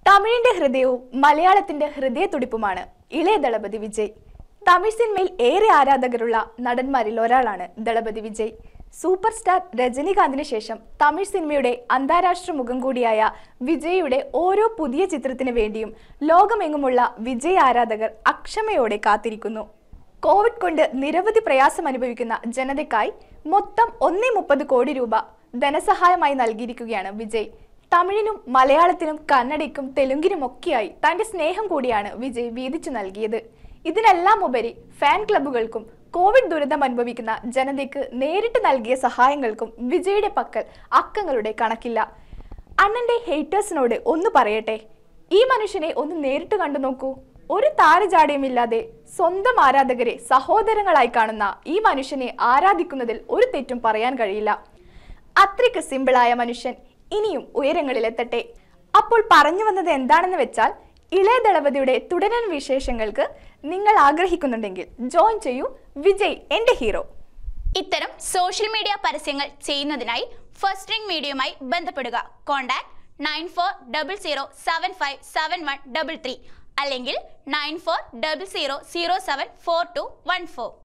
തമിഴിന്റെ ഹൃദയവും മലയാളത്തിന്റെ ഹൃദയത്തുടിപ്പുമാണ് ഇളയ ദളപതി വിജയ് തമിഴ് സിനിമയിൽ ഏറെ ആരാധകരുള്ള നടന്മാരിൽ ഒരാളാണ് ദളപതി വിജയ് സൂപ്പർ സ്റ്റാർ രജനികാന്തിന് ശേഷം തമിഴ് സിനിമയുടെ അന്താരാഷ്ട്ര മുഖം കൂടിയായ വിജയുടെ ഓരോ പുതിയ ചിത്രത്തിന് വേണ്ടിയും ലോകമെങ്ങുമുള്ള വിജയ് ആരാധകർ അക്ഷമയോടെ കാത്തിരിക്കുന്നു കോവിഡ് കൊണ്ട് നിരവധി പ്രയാസം അനുഭവിക്കുന്ന ജനതയ്ക്കായി മൊത്തം ഒന്നേ മുപ്പത് കോടി രൂപ ധനസഹായമായി നൽകിയിരിക്കുകയാണ് വിജയ് തമിഴിനും മലയാളത്തിനും കന്നഡയ്ക്കും തെലുങ്കിനുമൊക്കെയായി തന്റെ സ്നേഹം കൂടിയാണ് വിജയ് വീതിച്ചു നൽകിയത് ഇതിനെല്ലാം ഉപരി ഫാൻ ക്ലബ്ബുകൾക്കും കോവിഡ് ദുരിതം അനുഭവിക്കുന്ന ജനതയ്ക്ക് നേരിട്ട് നൽകിയ സഹായങ്ങൾക്കും വിജയുടെ പക്കൽ അക്കങ്ങളുടെ കണക്കില്ല അണ്ണന്റെ ഹേറ്റേഴ്സിനോട് ഒന്ന് പറയട്ടെ ഈ മനുഷ്യനെ ഒന്ന് നേരിട്ട് കണ്ടു നോക്കൂ ഒരു താരജാടയുമില്ലാതെ സ്വന്തം ആരാധകരെ സഹോദരങ്ങളായി കാണുന്ന ഈ മനുഷ്യനെ ആരാധിക്കുന്നതിൽ ഒരു തെറ്റും പറയാൻ കഴിയില്ല അത്രയ്ക്ക് സിമ്പിളായ മനുഷ്യൻ ഇനിയും ഉയരങ്ങളിലെത്തട്ടെ അപ്പോൾ പറഞ്ഞു വന്നത് എന്താണെന്ന് വെച്ചാൽ ഇളയ ദളപതിയുടെ തുടരൻ വിശേഷങ്ങൾക്ക് നിങ്ങൾ ആഗ്രഹിക്കുന്നുണ്ടെങ്കിൽ ജോയിൻ ചെയ്യൂ വിജയ് എന്റെ ഹീറോ ഇത്തരം സോഷ്യൽ മീഡിയ പരസ്യങ്ങൾ ചെയ്യുന്നതിനായി ഫസ്റ്റ് റിംഗ് മീഡിയയുമായി ബന്ധപ്പെടുക contact nine four double zero seven five seven one double three അല്ലെങ്കിൽ nine four double zero zero seven four two one four